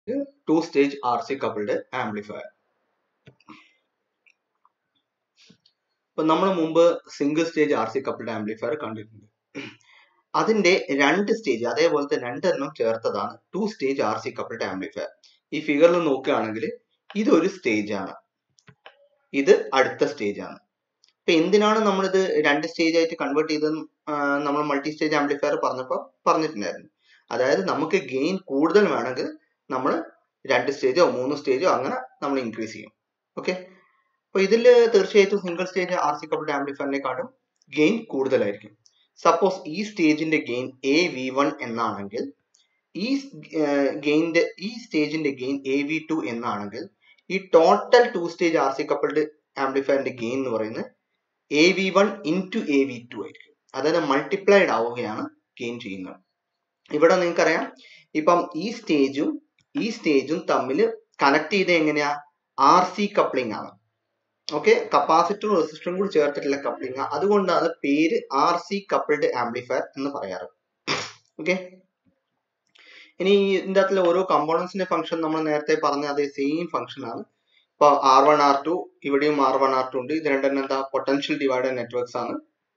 To stage R C coupled amplifier ഇപ്പൊ നമ്മൾ മുമ്പ് single stage R C coupled amplifier കണ്ടിട്ടുണ്ട് അതിന്റെ രണ്ട് സ്റ്റേജ് അതേപോലത്തെ രണ്ടെണ്ണം ചേർത്തതാണ് two stage R C coupled amplifier ഈ ഫിഗറിൽ നോക്കുകയാണെങ്കിൽ ഇതൊരു സ്റ്റേജ് ആണ് ഇത് അടുത്ത സ്റ്റേജ് ആണ് ഇപ്പൊ എന്തിനാണ് നമ്മളിത് രണ്ട് സ്റ്റേജ് ആയിട്ട് കൺവേർട്ട് ചെയ്ത് നമ്മൾ മൾട്ടി സ്റ്റേജ് ആംപ്ലിഫയർ പറഞ്ഞപ്പോൾ പറഞ്ഞിട്ടുണ്ടായിരുന്നു അതായത് നമുക്ക് ഗെയിൻ കൂടുതൽ വേണമെങ്കിൽ നമ്മൾ രണ്ട് സ്റ്റേജോ മൂന്ന് സ്റ്റേജോ അങ്ങനെ നമ്മൾ ഇൻക്രീസ് ചെയ്യും ഓക്കെ അപ്പൊ ഇതിൽ തീർച്ചയായിട്ടും single stage R C coupled ആംപ്ലിഫയറിനെക്കാട്ടും ഗെയിൻ കൂടുതലായിരിക്കും സപ്പോസ് ഈ സ്റ്റേജിന്റെ ഗെയിൻ എ വി വൺ എന്നാണെങ്കിൽ ഈ ഗെയിൻ്റെ ഈ സ്റ്റേജിന്റെ ഗെയിൻ എ വി ടു എന്നാണെങ്കിൽ ഈ total two stage R C coupled ആംപ്ലിഫയറിന്റെ ഗെയിൻ എന്ന് പറയുന്നത് A V one into A V two ആയിരിക്കും അതായത് മൾട്ടിപ്ലൈഡ് ആവുകയാണ് ഗെയിൻ ചെയ്യുന്നത് ഇവിടെ നിങ്ങൾക്കറിയാം ഇപ്പം ഈ സ്റ്റേജും ഈ സ്റ്റേജും തമ്മിൽ കണക്ട് ചെയ്ത് എങ്ങനെയാ ആർ സി കപ്ലിംഗ് ആണ് ഓക്കെ കപ്പാസിറ്ററും റെസിസ്റ്ററും കൂടി ചേർത്തിട്ടുള്ള കപ്ലിംഗ് അതുകൊണ്ടാണ് പേര് ആർ സി കപ്പിൾഡ് ആംപ്ലിഫയർ എന്ന് പറയാറ് ഓക്കെ ഇനി ഇതിൻ്റെ അകത്തുള്ള ഓരോ കമ്പോണൻസിന്റെ ഫംഗ്ഷൻ നമ്മൾ നേരത്തെ പറഞ്ഞ അതേ സെയിം ഫംഗ്ഷൻ ആണ് ഇപ്പൊ ആർ വൺ ആർ ടു ഇവിടെയും ആർ വൺ ആർ ടു ഉണ്ട് ഇത് രണ്ടെണ്ണം എന്താ പൊട്ടൻഷ്യൽ ഡിവൈഡർ നെറ്റ്വർക്ക്സ് ആണ്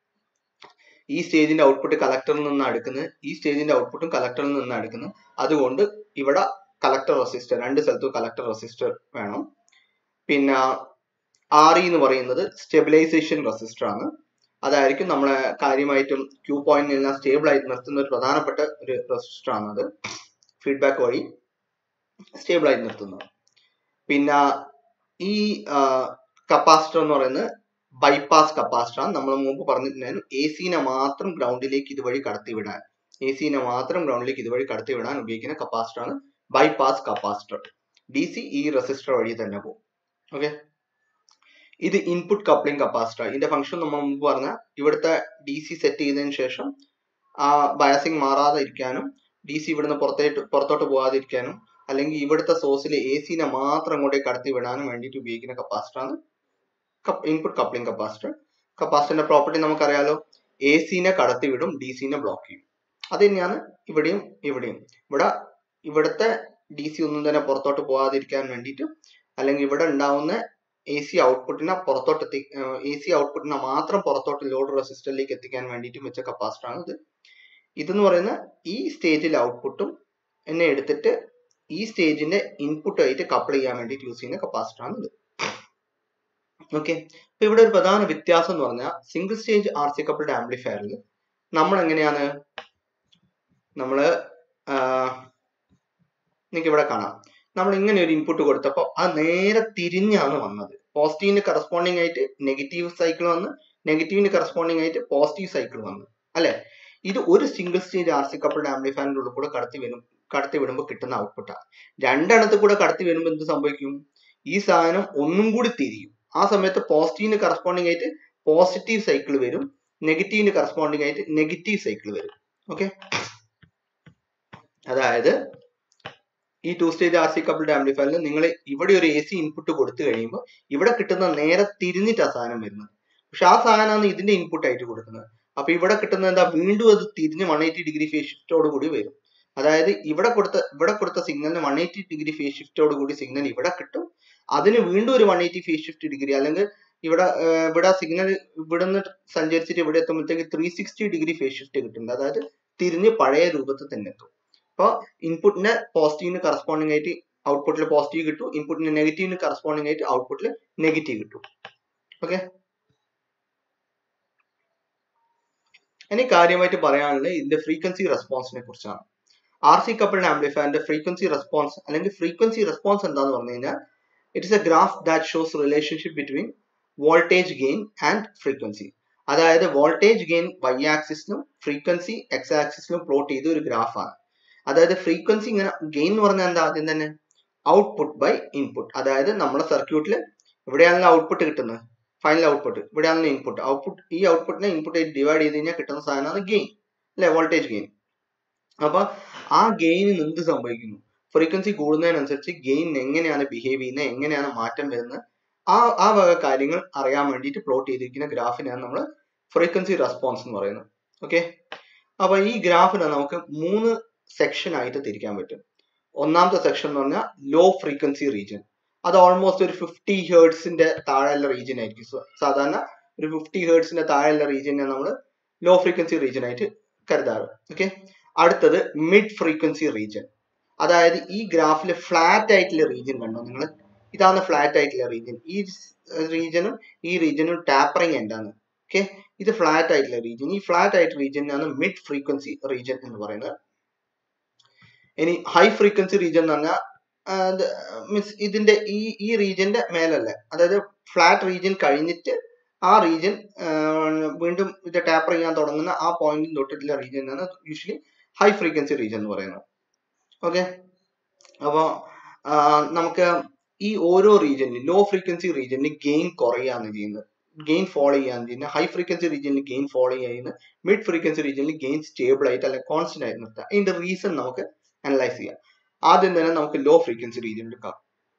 ഈ സ്റ്റേജിന്റെ ഔട്ട്പുട്ട് കളക്ടറിൽ നിന്നാണ് എടുക്കുന്നത് ഈ സ്റ്റേജിന്റെ ഔട്ട്പുട്ടും കളക്ടറിൽ നിന്നാണ് എടുക്കുന്നത് അതുകൊണ്ട് ഇവിടെ കളക്ടർ റെസിസ്റ്റർ രണ്ട് സ്ഥലത്തും കളക്ടർ റെസിസ്റ്റർ വേണം പിന്നെ ആർ ഇ എന്ന് പറയുന്നത് സ്റ്റെബിലൈസേഷൻ റെസിസ്റ്റർ ആണ് അതായിരിക്കും നമ്മളെ കാര്യമായിട്ടും ക്യൂ പോയിന്റിനെല്ലാം സ്റ്റേബിൾ ആയിട്ട് നിർത്തുന്ന ഒരു പ്രധാനപ്പെട്ട ഒരു റെസിസ്റ്റർ ആണ് അത് ഫീഡ്ബാക്ക് വഴി സ്റ്റേബിൾ ആയിട്ട് നിർത്തുന്നത് പിന്നെ ഈ കപ്പാസിറ്റർ എന്ന് പറയുന്നത് ബൈപ്പാസ് കപ്പാസിറ്റർ ആണ് നമ്മൾ മുമ്പ് പറഞ്ഞിട്ടുണ്ടായിരുന്നു എ സിനെ മാത്രം ഗ്രൗണ്ടിലേക്ക് ഇതുവഴി കടത്തിവിടാൻ എ സിനെ മാത്രം ഗ്രൗണ്ടിലേക്ക് ഇതുവഴി കടത്തിവിടാൻ ഉപയോഗിക്കുന്ന കപ്പാസിറ്റർ ആണ് ബൈപ്പാസ് കപ്പാസിറ്റർ ഡി സി ഈ റെസിസ്റ്റർ വഴി തന്നെ പോകും ഓക്കെ ഇത് ഇൻപുട്ട് കപ്ലിംഗ് കപ്പാസിറ്റർ ഇതിന്റെ ഫംഗ്ഷൻ നമ്മൾ മുമ്പ് പറഞ്ഞ ഇവിടുത്തെ ഡി സി സെറ്റ് ചെയ്തതിനു ശേഷം ആ ബയാസിങ് മാറാതെ ഇരിക്കാനും ഡി സി ഇവിടുന്ന് പുറത്തേട്ട് പുറത്തോട്ട് പോകാതിരിക്കാനും അല്ലെങ്കിൽ ഇവിടുത്തെ സോഴ്സിൽ എ സിനെ മാത്രം അങ്ങോട്ടേക്ക് കടത്തി വിടാനും വേണ്ടിയിട്ട് ഉപയോഗിക്കുന്ന കപ്പാസിറ്റർ ആണ് ഇൻപുട്ട് കപ്ലിംഗ് കപ്പാസിറ്റർ കപ്പാസിറ്ററിന്റെ പ്രോപ്പർട്ടി നമുക്കറിയാലോ എ സിനെ കടത്തി വിടും ഡി സിനെ ബ്ലോക്ക് ചെയ്യും അത് തന്നെയാണ് ഇവിടെയും ഇവിടെയും ഇവിടെ ഇവിടുത്തെ ഡി സി ഒന്നും തന്നെ പുറത്തോട്ട് പോകാതിരിക്കാൻ വേണ്ടിയിട്ട് അല്ലെങ്കിൽ ഇവിടെ ഉണ്ടാവുന്ന എ സി ഔട്ട്പുട്ടിനെ പുറത്തോട്ട് എത്തി എ സി ഔട്ട്പുട്ടിനെ മാത്രം പുറത്തോട്ട് ലോഡ് റെസിസ്റ്ററിലേക്ക് എത്തിക്കാൻ വേണ്ടിയിട്ട് വെച്ച കപ്പാസിറ്റർ ആണ് ഇത് ഇതെന്ന് പറയുന്ന ഈ സ്റ്റേജിലെ ഔട്ട്പുട്ടും എന്നെ എടുത്തിട്ട് ഈ സ്റ്റേജിന്റെ ഇൻപുട്ടായിട്ട് കപ്പിൾ ചെയ്യാൻ വേണ്ടിയിട്ട് യൂസ് ചെയ്യുന്ന കപ്പാസിറ്റർ ആണ് ഇത് ഓക്കെ അപ്പൊ ഇവിടെ ഒരു പ്രധാന വ്യത്യാസം എന്ന് പറഞ്ഞാൽ single stage R C coupled ആംപ്ലിഫയറിൽ നമ്മൾ എങ്ങനെയാണ് നമ്മള് നിങ്ങൾക്ക് ഇവിടെ കാണാം നമ്മൾ ഇങ്ങനെ ഒരു ഇൻപുട്ട് കൊടുത്തപ്പോൾ അത് നേരെ തിരിഞ്ഞാണ് വന്നത് പോസിറ്റീവിന് കറസ്പോണ്ടിങ് ആയിട്ട് നെഗറ്റീവ് സൈക്കിൾ വന്ന് നെഗറ്റീവിന് കറസ്പോണ്ടിങ് ആയിട്ട് പോസിറ്റീവ് സൈക്കിൾ വന്നു അല്ലെ ഇത് ഒരു single stage R C coupled ആംപ്ലിഫയറിന്റെ ഉള്ളിൽ കൂടെ കടത്തി വരും കടത്തി വിടുമ്പോൾ കിട്ടുന്ന ഔട്ട്പുട്ടാണ് രണ്ടെണ്ണത്തിൽ കൂടെ കടത്തി വരുമ്പോൾ എന്ത് സംഭവിക്കും ഈ സാധനം ഒന്നും കൂടി തിരിയും ആ സമയത്ത് പോസിറ്റീവിന് കറസ്പോണ്ടിങ് ആയിട്ട് പോസിറ്റീവ് സൈക്കിൾ വരും നെഗറ്റീവിന് കറസ്പോണ്ടിങ് ആയിട്ട് നെഗറ്റീവ് സൈക്കിൾ വരും ഓക്കെ അതായത് ഈ two stage R C coupled ആംപ്ലിഫയറിൽ നിങ്ങൾ ഇവിടെ ഒരു എ സി ഇൻപുട്ട് കൊടുത്തു കഴിയുമ്പോൾ ഇവിടെ കിട്ടുന്ന നേരെ തിരിഞ്ഞിട്ടാ സാധനം വരുന്നത് പക്ഷെ ആ സാധനമാണ് ഇതിന്റെ ഇൻപുട്ട് ആയിട്ട് കൊടുക്കുന്നത് അപ്പൊ ഇവിടെ കിട്ടുന്നത് എന്താ വീണ്ടും അത് തിരിഞ്ഞ് വൺ എയ്റ്റി ഡിഗ്രി ഫേസ് ഷിഫ്റ്റോട് കൂടി വരും അതായത് ഇവിടെ കൊടുത്ത ഇവിടെ കൊടുത്ത സിഗ്നലിന് വൺ എയ്റ്റി ഡിഗ്രി ഫേസ് ഷിഫ്റ്റോട് കൂടി സിഗ്നൽ ഇവിടെ കിട്ടും അതിന് വീണ്ടും ഒരു one eighty phase shift degree അല്ലെങ്കിൽ ഇവിടെ ഇവിടെ സിഗ്നൽ ഇവിടെ നിന്ന് സഞ്ചരിച്ചിട്ട് ഇവിടെ എത്തുമ്പോഴത്തേക്ക് three sixty degree phase shift കിട്ടുന്നുണ്ട് അതായത് തിരിഞ്ഞ് പഴയ രൂപത്തിൽ തന്നെ എത്തും അപ്പോൾ ഇൻപുട്ടിന് പോസിറ്റീവിന് കറസ്പോണ്ടിങ് ആയിട്ട് ഔട്ട്പുട്ടിൽ പോസിറ്റീവ് കിട്ടും ഇൻപുട്ടിന് നെഗറ്റീവിന് കറസ്പോണ്ടിങ് ആയിട്ട് ഔട്ട്പുട്ടിൽ നെഗറ്റീവ് കിട്ടും ഓക്കെ ഇനി കാര്യമായിട്ട് പറയാനുള്ളത് ഇതിന്റെ ഫ്രീക്വൻസി റെസ്പോൺസിനെ കുറിച്ചാണ് ആർ സി കപ്പിൾഡ് ആംപ്ലിഫയറിന്റെ ഫ്രീക്വൻസി റെസ്പോൺസ് അല്ലെങ്കിൽ ഫ്രീക്വൻസി റെസ്പോൺസ് എന്താന്ന് പറഞ്ഞു കഴിഞ്ഞാൽ it is a graph that shows relationship between voltage gain and frequency അതായത് വോൾട്ടേജ് ഗെയിൻ വൈ ആക്സിസിലും ഫ്രീക്വൻസി എക്സ് ആക്സിസിലും പ്ലോട്ട് ചെയ്ത ഒരു ഗ്രാഫാണ് അതായത് ഫ്രീക്വൻസി ഇങ്ങനെ ഗെയിൻ എന്ന് പറഞ്ഞാൽ എന്താ ആദ്യം തന്നെ ഔട്ട്പുട്ട് ബൈ ഇൻപുട്ട് അതായത് നമ്മുടെ സർക്യൂട്ടിൽ ഇവിടെയാണല്ലോ ഔട്ട്പുട്ട് കിട്ടുന്നത് ഫൈനൽ ഔട്ട്പുട്ട് ഇവിടെയാണല്ലോ ഇൻപുട്ട് ഔട്ട്പുട്ട് ഈ ഔട്ട്പുട്ടിനെ ഇൻപുട്ട് ആയിട്ട് ഡിവൈഡ് ചെയ്ത് കഴിഞ്ഞാൽ കിട്ടുന്ന സാധനമാണ് ഗെയിൻ അല്ലെ വോൾട്ടേജ് ഗെയിൻ അപ്പൊ ആ ഗെയിനിന് എന്ത് സംഭവിക്കുന്നു ഫ്രീക്വൻസി കൂടുന്നതിനനുസരിച്ച് ഗെയിൻ എങ്ങനെയാണ് ബിഹേവ് ചെയ്യുന്നത് എങ്ങനെയാണ് മാറ്റം വരുന്നത് ആ ആ വക കാര്യങ്ങൾ അറിയാൻ വേണ്ടിയിട്ട് പ്ലോട്ട് ചെയ്തിരിക്കുന്ന ഗ്രാഫിനെയാണ് നമ്മൾ ഫ്രീക്വൻസി റെസ്പോൺസ് എന്ന് പറയുന്നത് ഓക്കെ അപ്പൊ ഈ ഗ്രാഫിനെ നമുക്ക് മൂന്ന് സെക്ഷൻ ആയിട്ട് തിരിക്കാൻ പറ്റും ഒന്നാമത്തെ സെക്ഷൻ എന്ന് പറഞ്ഞാൽ ലോ ഫ്രീക്വൻസി റീജിയൻ അത് ഓൾമോസ്റ്റ് ഒരു ഫിഫ്റ്റി ഹേർട്സിന്റെ താഴെയുള്ള റീജിയൻ ആയിരിക്കും സോ സാധാരണ ഒരു ഫിഫ്റ്റി ഹേർട്സിന്റെ താഴെയുള്ള റീജിയനെ നമ്മൾ ലോ ഫ്രീക്വൻസി റീജിയൻ ആയിട്ട് കരുതാറ് ഓക്കെ അടുത്തത് മിഡ് ഫ്രീക്വൻസി റീജിയൻ അതായത് ഈ ഗ്രാഫിൽ ഫ്ലാറ്റ് ആയിട്ടുള്ള റീജിയൻ കണ്ടോ നിങ്ങൾ ഇതാണ് ഫ്ലാറ്റ് ആയിട്ടുള്ള റീജിയൻ ഈ റീജിയനും ഈ റീജിയനും ടാപ്പറിങ് എന്താണ് ഓക്കെ ഇത് ഫ്ലാറ്റ് ആയിട്ടുള്ള റീജിയൻ ഈ ഫ്ലാറ്റ് ആയിട്ടുള്ള റീജിയനാണ് മിഡ് ഫ്രീക്വൻസി റീജിയൻ എന്ന് പറയുന്നത് ഇനി ഹൈ ഫ്രീക്വൻസി റീജിയൻ എന്ന് പറഞ്ഞാൽ മീൻസ് ഇതിന്റെ ഈ ഈ റീജിയന്റെ മേലല്ല അതായത് ഫ്ലാറ്റ് റീജിയൻ കഴിഞ്ഞിട്ട് ആ റീജിയൻ വീണ്ടും ഇത് ടാപ്പർ ചെയ്യാൻ തുടങ്ങുന്ന ആ പോയിന്റിൽ തൊട്ടിട്ടുള്ള റീജിയൻ ആണ് യൂഷ്വലി ഹൈ ഫ്രീക്വൻസി റീജിയൻ എന്ന് പറയുന്നത് ഓക്കെ അപ്പോൾ നമുക്ക് ഈ ഓരോ റീജിയനിൽ ലോ ഫ്രീക്വൻസി റീജിയനിൽ ഗെയിൻ കുറയാണ് ചെയ്യുന്നത് ഗെയിൻ ഫോളോ ചെയ്യാണ് ചെയ്യുന്നത് ഹൈ ഫ്രീക്വൻസി റീജിയനിൽ ഗെയിൻ ഫോളോ ചെയ്യുന്നത് മിഡ് ഫ്രീക്വൻസി റീജിയനിൽ ഗെയിൻ സ്റ്റേബിൾ ആയിട്ട് അല്ലെങ്കിൽ കോൺസ്റ്റന്റ് ആയിട്ട് നിർത്തുക ഇതിന്റെ റീസൺ നമുക്ക് അനലൈസ് ചെയ്യാം ആദ്യം തന്നെ നമുക്ക് ലോ ഫ്രീക്വൻസി റീജിയൻ എടുക്കാം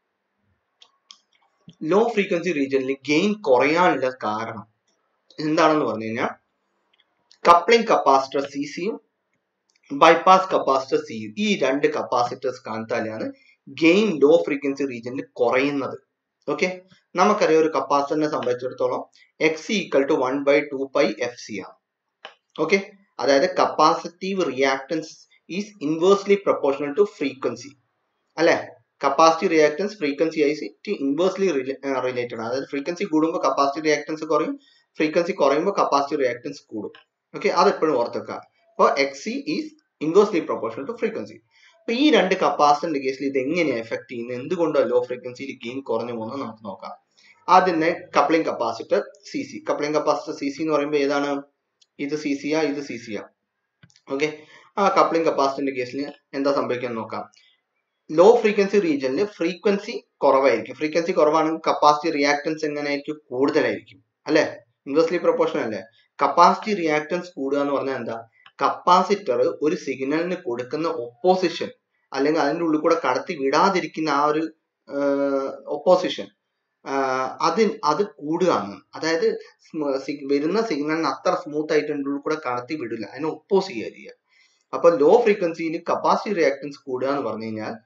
ലോ ഫ്രീക്വൻസി റീജിയനിൽ ഗെയിൻ കുറയാനുള്ള കാരണം എന്താണെന്ന് പറഞ്ഞു കഴിഞ്ഞാൽ കപ്ലിംഗ് കപ്പാസിറ്റർ സി സിയും ബൈപ്പാസ് കപ്പാസിറ്റർ സി ഈ രണ്ട് കപ്പാസിറ്റേഴ്സ് കാണിച്ചാലാണ് ഗെയിൻ ലോ ഫ്രീക്വൻസി റീജിയനിൽ കുറയുന്നത് ഓക്കെ നമുക്കറിയാം ഒരു കപ്പാസിറ്ററിനെ സംബന്ധിച്ചിടത്തോളം X equal to one by two pi F C ആണ് ഓക്കെ അതായത് capacitive reactance is inversely proportional to frequency അല്ലെ കപ്പാസിറ്റി റിയാക്ടൻസ് ഫ്രീക്വൻസി ആയിട്ട് ഇൻവേഴ്സ്ലി റിലേറ്റഡ് ആണ് അതായത് ഫ്രീക്വൻസി കൂടുമ്പോൾ കപ്പാസിറ്റി റിയാക്ടൻസ് കുറയും ഫ്രീക്വൻസി കുറയുമ്പോൾ കപ്പാസിറ്റി റിയാക്ടൻസ് കൂടും ഓക്കെ അത് എപ്പോഴും ഓർത്തെക്കുക അപ്പോൾ X C is inversely proportional to frequency അപ്പൊ ഈ രണ്ട് കപ്പാസിറ്ററിന്റെ കേസിൽ ഇത് എങ്ങനെയാണ് എഫക്ട് ചെയ്യുന്നത് എന്തുകൊണ്ടാണ് ലോ ഫ്രീക്വൻസിയിൽ ഗെയിൻ കുറഞ്ഞു പോകുന്നത് നമുക്ക് നോക്കാം ആദ്യം തന്നെ coupling capacitor C C coupling capacitor C C എന്ന് പറയുമ്പോൾ ഏതാണ് ഇത് സി സിയാ ഇത് സി സിയാ ഓക്കെ ആ കപ്ലിംഗ് കപ്പാസിറ്ററിന്റെ കേസിൽ എന്താ സംഭവിക്കുന്നത് നോക്കാം ലോ ഫ്രീക്വൻസി റീജിയനിൽ ഫ്രീക്വൻസി കുറവായിരിക്കും ഫ്രീക്വൻസി കുറവാണെങ്കിൽ കപ്പാസിറ്റി റിയാക്ടൻസ് എങ്ങനെയായിരിക്കും കൂടുതലായിരിക്കും അല്ലെ ഇൻവേഴ്സ്ലി പ്രൊപ്പോർഷൻ അല്ലേ കപ്പാസിറ്റി റിയാക്ടൻസ് കൂടുക എന്ന് പറഞ്ഞാൽ എന്താ കപ്പാസിറ്റർ ഒരു സിഗ്നലിന് കൊടുക്കുന്ന ഒപ്പോസിഷൻ അല്ലെങ്കിൽ അതിൻ്റെ ഉള്ളിൽ കൂടെ കടത്തി വിടാതിരിക്കുന്ന ആ ഒരു ഒപ്പോസിഷൻ അത് അത് കൂടുകയാണ് അതായത് വരുന്ന സിഗ്നലിന് അത്ര സ്മൂത്ത് ആയിട്ട് അതിൻ്റെ ഉള്ളിൽ കൂടെ കടത്തി വിടില്ല അതിനെ ഒപ്പോസ് ചെയ്യുക ചെയ്യുക അപ്പൊ ലോ ഫ്രീക്വൻസിയിൽ കപ്പാസിറ്റി റിയാക്ടൻസ് കൂടുക എന്ന് പറഞ്ഞു കഴിഞ്ഞാൽ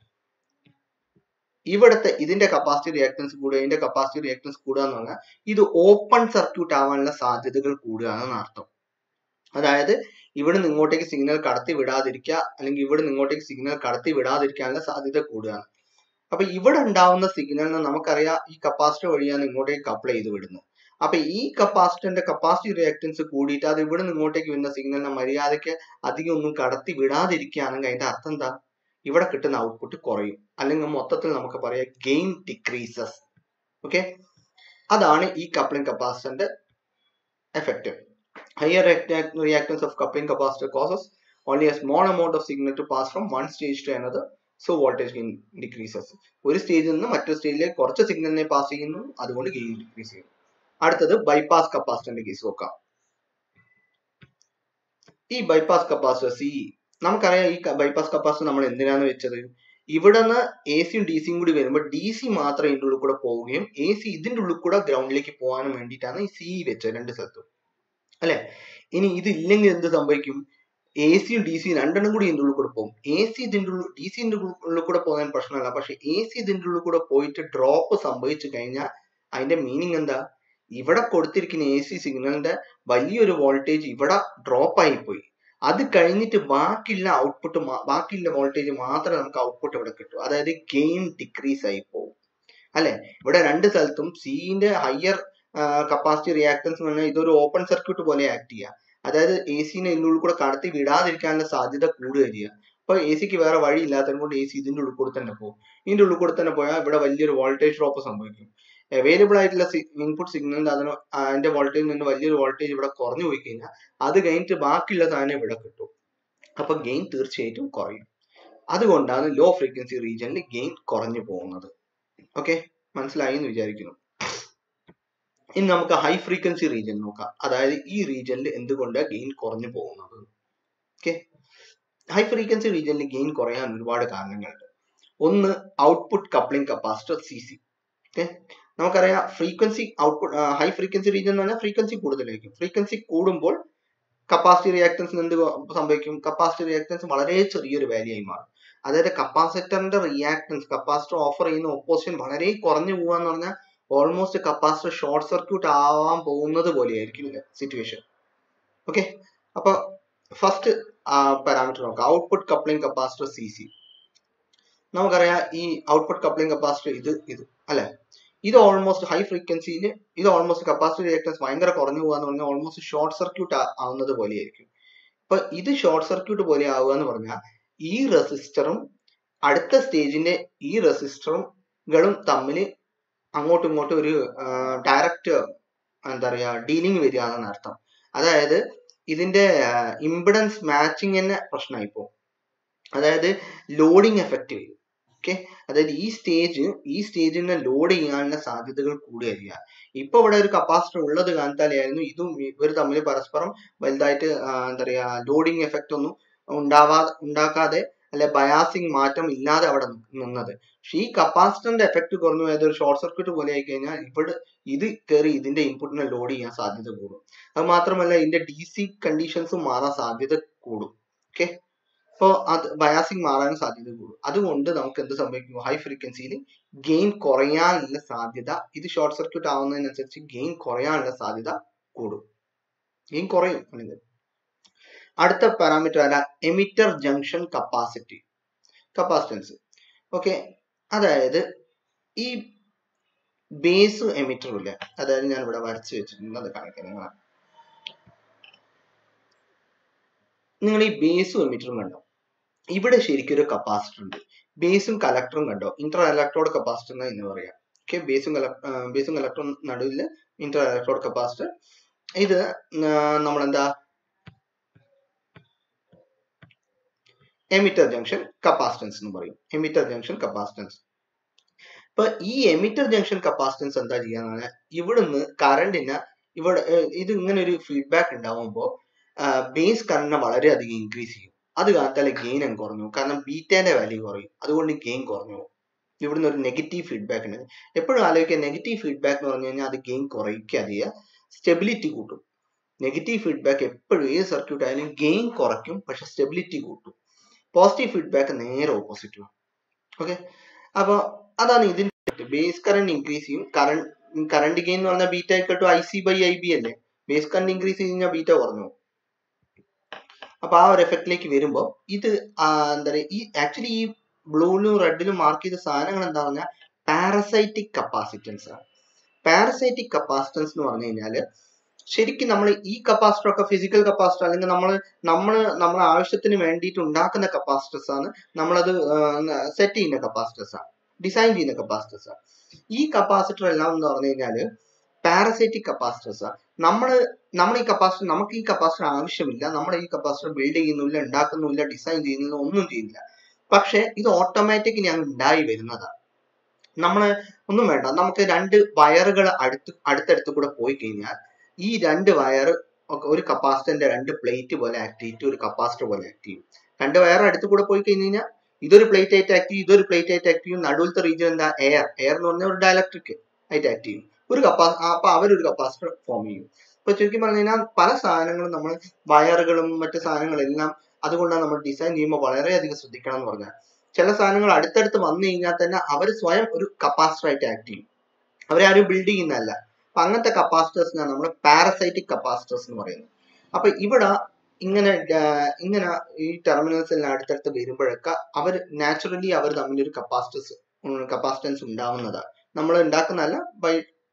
ഇവിടുത്തെ ഇതിന്റെ കപ്പാസിറ്റി റിയാക്ടൻസ് കൂടുക ഇതിന്റെ കപ്പാസിറ്റി റിയാക്ടൻസ് കൂടുക എന്ന് പറഞ്ഞാൽ ഇത് ഓപ്പൺ സർക്യൂട്ട് ആവാനുള്ള സാധ്യതകൾ കൂടുകയാണെന്ന് അർത്ഥം അതായത് ഇവിടെ നിന്ന് ഇങ്ങോട്ടേക്ക് സിഗ്നൽ കടത്തി വിടാതിരിക്കുക അല്ലെങ്കിൽ ഇവിടെ നിന്ന് ഇങ്ങോട്ടേക്ക് സിഗ്നൽ കടത്തി വിടാതിരിക്കാനുള്ള സാധ്യത കൂടുകയാണ് അപ്പൊ ഇവിടെ ഉണ്ടാവുന്ന സിഗ്നലിന് നമുക്കറിയാം ഈ കപ്പാസിറ്റർ വഴിയാണ് ഇങ്ങോട്ടേക്ക് കപ്ലൈ ചെയ്ത് വിടുന്നത് അപ്പൊ ഈ കപ്പാസിറ്ററിന്റെ കപ്പാസിറ്റി റിയാക്ടൻസ് കൂടിയിട്ട് അത് ഇവിടെ നിന്ന് ഇങ്ങോട്ടേക്ക് വരുന്ന സിഗ്നലിനെ മര്യാദയ്ക്ക് അധികം ഒന്നും കടത്തി വിടാതിരിക്കുകയാണെങ്കിൽ അതിന്റെ അർത്ഥം എന്താ ഇവിടെ കിട്ടുന്ന ഔട്ട്പുട്ട് കുറയും അല്ലെങ്കിൽ മൊത്തത്തിൽ നമുക്ക് പറയാം ഗെയിൻ ഡിക്രീസസ് ഓക്കെ അതാണ് ഈ കപ്ലിംഗ് കപ്പാസിറ്ററിന്റെ effect higher reactance of coupling capacitor causes only a small amount of signal to pass from one stage to another so voltage gain decreases ഒരു സ്റ്റേജിൽ നിന്ന് മറ്റൊരു സ്റ്റേജിലേക്ക് കുറച്ച് സിഗ്നലിനെ പാസ് ചെയ്യുന്നു അതുകൊണ്ട് ഗെയിൻ ഡിക്രീസ് ചെയ്യുന്നു അടുത്തത് ബൈപ്പാസ് കപ്പാസിറ്ററിന്റെ കേസ് നോക്കാം ഈ ബൈപ്പാസ് കപ്പാസിറ്റർ സി നമുക്കറിയാം ഈ ബൈപ്പാസ് കപ്പാസിറ്റർ നമ്മൾ എന്തിനാണ് വെച്ചത് ഇവിടെ നിന്ന് എ സിയും ഡി സിയും കൂടി വരുമ്പോൾ ഡി സി മാത്രം ഇതിൻ്റെ ഉള്ളിൽ കൂടെ പോവുകയും എ സി ഇതിൻ്റെ ഉള്ളിൽ കൂടെ ഗ്രൗണ്ടിലേക്ക് പോകാനും വേണ്ടിയിട്ടാണ് ഈ സി വെച്ചത് രണ്ട് സ്ഥലത്തും അല്ലെ ഇനി ഇതില്ലെങ്കിൽ എന്ത് സംഭവിക്കും എ സിയും ഡി സിയും രണ്ടെണ്ണം കൂടി ഇതിൻ്റെ ഉള്ളിൽ കൂടെ പോകും എ സി ഇതിൻ്റെ ഉള്ളിൽ ഡി സിന്റെ ഉള്ളിൽ കൂടെ പോകാൻ പ്രശ്നമല്ല പക്ഷെ എ സി ഇതിൻ്റെ ഉള്ളിൽ കൂടെ പോയിട്ട് ഡ്രോപ്പ് സംഭവിച്ചു കഴിഞ്ഞാൽ അതിന്റെ മീനിങ് എന്താ ഇവിടെ കൊടുത്തിരിക്കുന്ന എ സി സിഗ്നലിന്റെ വലിയൊരു വോൾട്ടേജ് ഇവിടെ ഡ്രോപ്പ് ആയി പോയി അത് കഴിഞ്ഞിട്ട് ബാക്കിയുള്ള ഔട്ട്പുട്ട് ബാക്കിയുള്ള വോൾട്ടേജ് മാത്രമേ നമുക്ക് ഔട്ട്പുട്ട് ഇവിടെ കിട്ടൂ അതായത് ഗെയിൻ ഡിക്രീസ് ആയി പോകും അല്ലെ ഇവിടെ രണ്ട് സ്ഥലത്തും സിന്റെ ഹയർ കപ്പാസിറ്റി റിയാക്ടൻസ് എന്ന് പറഞ്ഞാൽ ഇതൊരു ഓപ്പൺ സർക്യൂട്ട് പോലെ ആക്ട് ചെയ്യുക അതായത് എ സിനെ ഇതിൻ്റെ ഉള്ളിൽ കൂടെ കടത്തി വിടാതിരിക്കാനുള്ള സാധ്യത കൂടുക ചെയ്യുക അപ്പൊ എ സിക്ക് വേറെ വഴി ഇല്ലാത്തത് കൊണ്ട് എ സി ഇതിന്റെ ഉള്ളിൽ കൂടെ തന്നെ പോകും ഇതിന്റെ ഉള്ളിൽ കൂടെ തന്നെ പോയാൽ ഇവിടെ വലിയൊരു വോൾട്ടേജ് ഡ്രോപ്പ് സംഭവിക്കും അവൈലബിൾ ആയിട്ടുള്ള ഇൻപുട്ട് സിഗ്നലിന്റെ അതിന് അതിന്റെ വോൾട്ടേജിൽ നിന്ന് വലിയൊരു വോൾട്ടേജ് ഇവിടെ കുറഞ്ഞു പോയി കഴിഞ്ഞാൽ അത് കഴിഞ്ഞിട്ട് ബാക്കിയുള്ള സാധനം ഇവിടെ കിട്ടും അപ്പൊ ഗെയിൻ തീർച്ചയായിട്ടും കുറയും അതുകൊണ്ടാണ് ലോ ഫ്രീക്വൻസി റീജിയനിൽ ഗെയിൻ കുറഞ്ഞു പോകുന്നത് ഓക്കെ മനസ്സിലായി എന്ന് വിചാരിക്കുന്നു ഇനി നമുക്ക് ഹൈ ഫ്രീക്വൻസി റീജിയൻ നോക്കാം അതായത് ഈ റീജിയനിൽ എന്തുകൊണ്ടാണ് ഗെയിൻ കുറഞ്ഞു പോകുന്നത് ഓക്കെ ഹൈ ഫ്രീക്വൻസി റീജിയനിൽ ഗെയിൻ കുറയാൻ ഒരുപാട് കാരണങ്ങളുണ്ട് ഒന്ന് output coupling capacitor C C okay നമുക്കറിയാം frequency output high frequency region എന്ന് പറഞ്ഞാൽ ഫ്രീക്വൻസി കൂടുതലായിരിക്കും ഫ്രീക്വൻസി കൂടുമ്പോൾ കപ്പാസിറ്റി റിയാക്ടൻസ് എന്ത് സംഭവിക്കും കപ്പാസിറ്റി റിയാക്ടൻസ് വളരെ ചെറിയൊരു വാല്യൂ ആയി മാറും അതായത് കപ്പാസിറ്ററിന്റെ റിയാക്ടൻസ് കപ്പാസിറ്റർ ഓഫർ ചെയ്യുന്ന ഓപ്പോസിഷൻ വളരെ കുറഞ്ഞു പോവാന്ന് പറഞ്ഞാൽ ഓൾമോസ്റ്റ് കപ്പാസിറ്റർ ഷോർട്ട് സർക്യൂട്ട് ആവാൻ പോകുന്നത് പോലെയായിരിക്കും സിറ്റുവേഷൻ ഓക്കെ അപ്പൊ ഫസ്റ്റ് പാരാമീറ്റർ നോക്കാം output coupling capacitor C C നമുക്കറിയാം ഈ ഔട്ട്പുട്ട് കപ്ലിംഗ് കപ്പാസിറ്റർ ഇത് ഇത് അല്ലെ ഇത് ഓൾമോസ്റ്റ് ഹൈ ഫ്രീക്വൻസിയിൽ ഇത് ഓൾമോസ്റ്റ് കപ്പാസിറ്റി റിയാക്ടൻസ് ഭയങ്കര കുറഞ്ഞു പോകാന്ന് പറഞ്ഞാൽ ഓൾമോസ്റ്റ് ഷോർട്ട് സർക്യൂട്ട് ആവുന്നത് പോലെയായിരിക്കും അപ്പൊ ഇത് ഷോർട്ട് സർക്യൂട്ട് പോലെ ആവുക എന്ന് പറഞ്ഞാൽ ഈ റെസിസ്റ്ററും അടുത്ത സ്റ്റേജിന്റെ ഈ റെസിസ്റ്ററുകളും തമ്മിൽ അങ്ങോട്ടും ഇങ്ങോട്ടും ഒരു ഡയറക്റ്റ് എന്താ പറയാ ഡീലിംഗ് വരിക എന്നാണ് അർത്ഥം അതായത് ഇതിന്റെ ഇമ്പിഡൻസ് മാച്ചിങ് തന്നെ പ്രശ്നമായി പോകും അതായത് ലോഡിങ് എഫക്റ്റ് വരും ഓക്കെ അതായത് ഈ സ്റ്റേജ് ഈ സ്റ്റേജിനെ ലോഡ് ചെയ്യാനുള്ള സാധ്യതകൾ കൂടുകയില്ല ഇപ്പൊ ഇവിടെ ഒരു കപ്പാസിറ്റർ ഉള്ളത് കാണിച്ചാലായിരുന്നു ഇതും ഇവർ തമ്മിൽ പരസ്പരം വലുതായിട്ട് എന്താ പറയാ ലോഡിങ് എഫക്റ്റ് ഒന്നും ഉണ്ടാവാ ഉണ്ടാക്കാതെ അല്ലെ ബയാസിങ് മാറ്റം ഇല്ലാതെ അവിടെ നിന്നത് പക്ഷെ ഈ കപ്പാസിറ്ററിന്റെ എഫക്റ്റ് കുറഞ്ഞു പോയത് ഒരു ഷോർട്ട് സർക്യൂട്ട് പോലെ ആയി കഴിഞ്ഞാൽ ഇവിടെ ഇത് കയറി ഇതിന്റെ ഇൻപുട്ടിനെ ലോഡ് ചെയ്യാൻ സാധ്യത കൂടും അത് മാത്രമല്ല ഇതിന്റെ ഡി സി കണ്ടീഷൻസും മാറാൻ സാധ്യത കൂടും ഓക്കെ അപ്പോൾ അത് ബയാസിങ് മാറാൻ സാധ്യത കൂടും അതുകൊണ്ട് നമുക്ക് എന്ത് സംഭവിക്കും ഹൈ ഫ്രീക്വൻസിയിൽ ഗെയിൻ കുറയാനുള്ള സാധ്യത ഇത് ഷോർട്ട് സർക്യൂട്ട് ആവുന്നതിനനുസരിച്ച് ഗെയിൻ കുറയാനുള്ള സാധ്യത കൂടും ഗെയിൻ കുറയും അല്ലെങ്കിൽ അടുത്ത പാരാമീറ്റർ അല്ല emitter junction capacity capacitance okay അതായത് ഈ ബേസ് എമിറ്റർ ഇല്ല അതായത് ഞാൻ ഇവിടെ വരച്ചു വെച്ചിട്ടുണ്ട് അത് കാണിക്കാം നിങ്ങൾ നിങ്ങൾ ഈ ബേസും എമിറ്ററും കണ്ടോ ഇവിടെ ശരിക്കും ഒരു കപ്പാസിറ്റർ ഉണ്ട് ബേസും കലക്ടറും കണ്ടോ ഇന്റർ ഇലക്ട്രോഡ് കപ്പാസിറ്റർ എന്ന് പറയാം ഓക്കെ ബേസും ബേസും കലക്ടറും നടുവിൽ ഇന്റർ ഇലക്ട്രോഡ് കപ്പാസിറ്റർ ഇത് നമ്മളെന്താ എമിറ്റർ ജംഗ്ഷൻ കപ്പാസിറ്റൻസ് എന്ന് പറയും എമിറ്റർ ജംഗ്ഷൻ കപ്പാസിറ്റൻസ് ഇപ്പൊ ഈ എമിറ്റർ ജംഗ്ഷൻ കപ്പാസിറ്റൻസ് എന്താ ചെയ്യാന്നാണ് ഇവിടുന്ന് കറണ്ടിന് ഇവിടെ ഇത് ഇങ്ങനെ ഒരു ഫീഡ്ബാക്ക് ഉണ്ടാവുമ്പോൾ ബേസ് കറണ്ടിനെ വളരെയധികം ഇൻക്രീസ് ചെയ്യും അത് കാലത്താലെ ഗെയിൻ അങ്ങ് കുറഞ്ഞു കാരണം ബീറ്റേന്റെ വാല്യൂ കുറയും അതുകൊണ്ട് ഗെയിൻ കുറഞ്ഞു ഇവിടുന്ന് ഒരു നെഗറ്റീവ് ഫീഡ്ബാക്ക് ഉണ്ട് എപ്പോഴും ആലോചിക്കുക നെഗറ്റീവ് ഫീഡ്ബാക്ക് എന്ന് പറഞ്ഞു കഴിഞ്ഞാൽ അത് ഗെയിൻ കുറയ്ക്കുക ചെയ്യുക സ്റ്റെബിലിറ്റി കൂട്ടും നെഗറ്റീവ് ഫീഡ്ബാക്ക് എപ്പോഴും ഏത് സർക്യൂട്ട് ആയാലും ഗെയിൻ കുറയ്ക്കും പക്ഷെ സ്റ്റെബിലിറ്റി കൂട്ടും പോസിറ്റീവ് ഫീഡ്ബാക്ക് നേരെ ഓപ്പോസിറ്റും ഓക്കെ അപ്പൊ അതാണ് ഇതിന്റെ ബേസ് കറണ്ട് ഇൻക്രീസ് ചെയ്യും കറണ്ട് കറണ്ട് ഗെയിൻ എന്ന് പറഞ്ഞാൽ beta equal to I C by I B അല്ലേ ബേസ് കറണ്ട് ഇൻക്രീസ് ചെയ്ത് കഴിഞ്ഞാൽ ബീറ്റ കുറഞ്ഞു അപ്പൊ ആ ഒരു എഫക്റ്റിലേക്ക് വരുമ്പോൾ ഇത് എന്താ പറയുക ഈ ആക്ച്വലി ഈ ബ്ലൂയിലും റെഡിലും മാർക്ക് ചെയ്ത സാധനങ്ങൾ എന്താ പറഞ്ഞാൽ പാരസൈറ്റിക് കപ്പാസിറ്റൻസ് ആണ് പാരസൈറ്റിക് കപ്പാസിറ്റൻസ് എന്ന് പറഞ്ഞു കഴിഞ്ഞാല് ശരിക്കും നമ്മൾ ഈ കപ്പാസിറ്റർ ഒക്കെ ഫിസിക്കൽ കപ്പാസിറ്റർ അല്ലെങ്കിൽ നമ്മൾ നമ്മൾ നമ്മളെ ആവശ്യത്തിന് വേണ്ടിയിട്ട് ഉണ്ടാക്കുന്ന കപ്പാസിറ്റേഴ്സ് ആണ് നമ്മളത് സെറ്റ് ചെയ്യുന്ന കപ്പാസിറ്റേഴ്സ് ആണ് ഡിസൈൻ ചെയ്യുന്ന കപ്പാസിറ്റേഴ്സ് ആണ് ഈ കപ്പാസിറ്റർ എല്ലാം എന്ന് പറഞ്ഞു കഴിഞ്ഞാല് പാരസൈറ്റിക് കപ്പാസിറ്റേഴ്സ് ആണ് നമ്മൾ നമ്മൾ ഈ കപ്പാസിറ്റർ നമുക്ക് ഈ കപ്പാസിറ്റർ ആവശ്യമില്ല നമ്മൾ ഈ കപ്പാസിറ്റർ ബിൽഡ് ചെയ്യുന്നില്ല ഉണ്ടാക്കുന്നില്ല ഡിസൈൻ ചെയ്യുന്നില്ല ഒന്നും ചെയ്യുന്നില്ല പക്ഷെ ഇത് ഓട്ടോമാറ്റിക്കലി അങ്ങ് ഉണ്ടായി വരുന്നതാണ് നമ്മൾ ഒന്നും വേണ്ട നമുക്ക് രണ്ട് വയറുകൾ അടുത്ത് അടുത്തടുത്ത് കൂടെ പോയി കഴിഞ്ഞാൽ ഈ രണ്ട് വയർ ഒരു കപ്പാസിറ്ററിന്റെ രണ്ട് പ്ലേറ്റ് പോലെ ആക്ട് ചെയ്തിട്ട് ഒരു കപ്പാസിറ്റർ പോലെ ആക്ട് ചെയ്യും രണ്ട് വയർ അടുത്ത് കൂടെ പോയി കഴിഞ്ഞ് കഴിഞ്ഞാൽ ഇതൊരു പ്ലേറ്റ് ആയിട്ട് ആക്ട് ചെയ്യും ഇതൊരു പ്ലേറ്റ് ആയിട്ട് ആക്ട് ചെയ്യും നടുവിലത്തെ റീജിയൻ എന്താ എയർ എയർ എന്ന് പറഞ്ഞാൽ ഒരു ഡയലക്ട്രിക് ആയിട്ട് ആക്ട് ചെയ്യും ഒരു കപ്പാ അപ്പൊ അവരൊരു കപ്പാസിറ്റർ ഫോം ചെയ്യും ഇപ്പൊ ചുരുക്കി പറഞ്ഞു കഴിഞ്ഞാൽ പല സാധനങ്ങളും നമ്മൾ വയറുകളും മറ്റു സാധനങ്ങളെല്ലാം അതുകൊണ്ടാണ് നമ്മൾ ഡിസൈൻ ചെയ്യുമ്പോൾ വളരെയധികം ശ്രദ്ധിക്കണം എന്ന് പറഞ്ഞാൽ ചില സാധനങ്ങൾ അടുത്തടുത്ത് വന്നു കഴിഞ്ഞാൽ തന്നെ അവർ സ്വയം ഒരു കപ്പാസിറ്റർ ആയിട്ട് ആക്ട് ചെയ്യും അവരാരും ബിൽഡ് ചെയ്യുന്നതല്ല അപ്പൊ അങ്ങനത്തെ കപ്പാസിറ്റേഴ്സിനാണ് നമ്മൾ പാരസൈറ്റിക് കപ്പാസിറ്റേഴ്സ് എന്ന് പറയുന്നത് അപ്പൊ ഇവിടെ ഇങ്ങനെ ഇങ്ങനെ ഈ ടെർമിനൽസ് എല്ലാം അടുത്തടുത്ത് വരുമ്പോഴൊക്കെ അവർ നാച്ചുറലി അവർ തമ്മിലൊരു കപ്പാസിറ്റൻസ് കപ്പാസിറ്റൻസ് ഉണ്ടാവുന്നതാണ് നമ്മൾ ഉണ്ടാക്കുന്നതല്ല ബൈ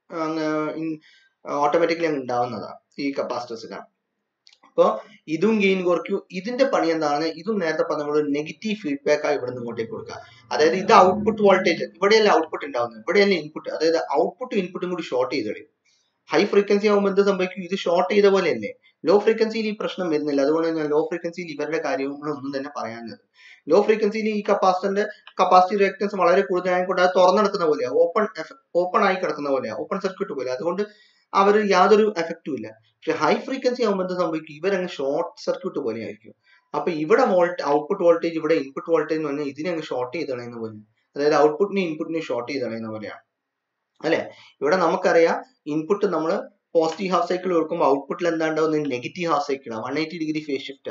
ഓട്ടോമാറ്റിക്കലി അങ്ങ് ഉണ്ടാവുന്നതാണ് ഈ കപ്പാസിറ്റേഴ്സിനാണ് അപ്പോൾ ഇതും ഗെയിൻ കുറയ്ക്കും ഇതിന്റെ പണി എന്താണ് ഇതും നേരത്തെ പറഞ്ഞ നമ്മൾ നെഗറ്റീവ് ഫീഡ്ബാക്ക് ആയി ഇവിടെ നിന്ന് ഇങ്ങോട്ടേക്ക് കൊടുക്കുക അതായത് ഇത് ഔട്ട്പുട്ട് വോൾട്ടേജ് ഇവിടെയല്ല ഔട്ട്പുട്ട് ഉണ്ടാവുന്നത് ഇവിടെയല്ല ഇൻപുട്ട് അതായത് ഔട്ട്പുട്ടും ഇൻപുട്ടും കൂടി ഷോർട്ട് ചെയ്ത് കളയും ഹൈ ഫ്രീക്വൻസി ആകുമ്പോൾ എന്ത് സംഭവിക്കും ഇത് ഷോർട്ട് ചെയ്ത പോലെയല്ലേ ലോ ഫ്രീക്വൻസിയിൽ ഈ പ്രശ്നം വരുന്നില്ല അതുകൊണ്ട് ഞാൻ ലോ ഫ്രീക്വൻസിയിൽ ഇവരുടെ കാര്യങ്ങളൊന്നും തന്നെ പറയാഞ്ഞത് ലോ ഫ്രീക്വൻസിയിൽ ഈ കപ്പാസിറ്ററിന്റെ കപ്പാസിറ്റി റിയാക്ടൻസ് വളരെ കൂടുതലായതുകൊണ്ട് അത് തുറന്നെടുക്കുന്ന പോലെയാണ് ഓപ്പൺ ഓപ്പൺ ആയി കിടക്കുന്ന പോലെയാണ് ഓപ്പൺ സർക്യൂട്ട് പോലെ അതുകൊണ്ട് അവർ യാതൊരു എഫക്റ്റും ഇല്ല പക്ഷെ ഹൈ ഫ്രീക്വൻസി ആകുമ്പോൾ എന്ത് സംഭവിക്കും ഇവരങ്ങ് ഷോർട്ട് സർക്യൂട്ട് പോലെ ആയിരിക്കും അപ്പൊ ഇവിടെ വോൾട്ട് ഔട്ട്പുട്ട് വോൾട്ടേജ് ഇവിടെ ഇൻപുട്ട് വോൾട്ടേജ് എന്ന് പറഞ്ഞാൽ ഇതിനെ അങ്ങ് ഷോർട്ട് ചെയ്ത് കളയുന്ന പോലെ അതായത് ഔട്ട്പുട്ടിനെ ഇൻപുട്ടിനെ ഷോർട്ട് ചെയ്ത് കളയുന്ന പോലെയാണ് അല്ലെ ഇവിടെ നമുക്കറിയാം ഇൻപുട്ട് നമ്മൾ പോസിറ്റീവ് ഹാഫ് സൈക്കിൾ കൊടുക്കുമ്പോൾ ഔട്ട്പുട്ടിൽ എന്താ ഉണ്ടാവുന്നത് നെഗറ്റീവ് ഹാഫ് സൈക്കിളാണ് വൺ എയ്റ്റി ഡിഗ്രി ഫേസ് ഷിഫ്റ്റാ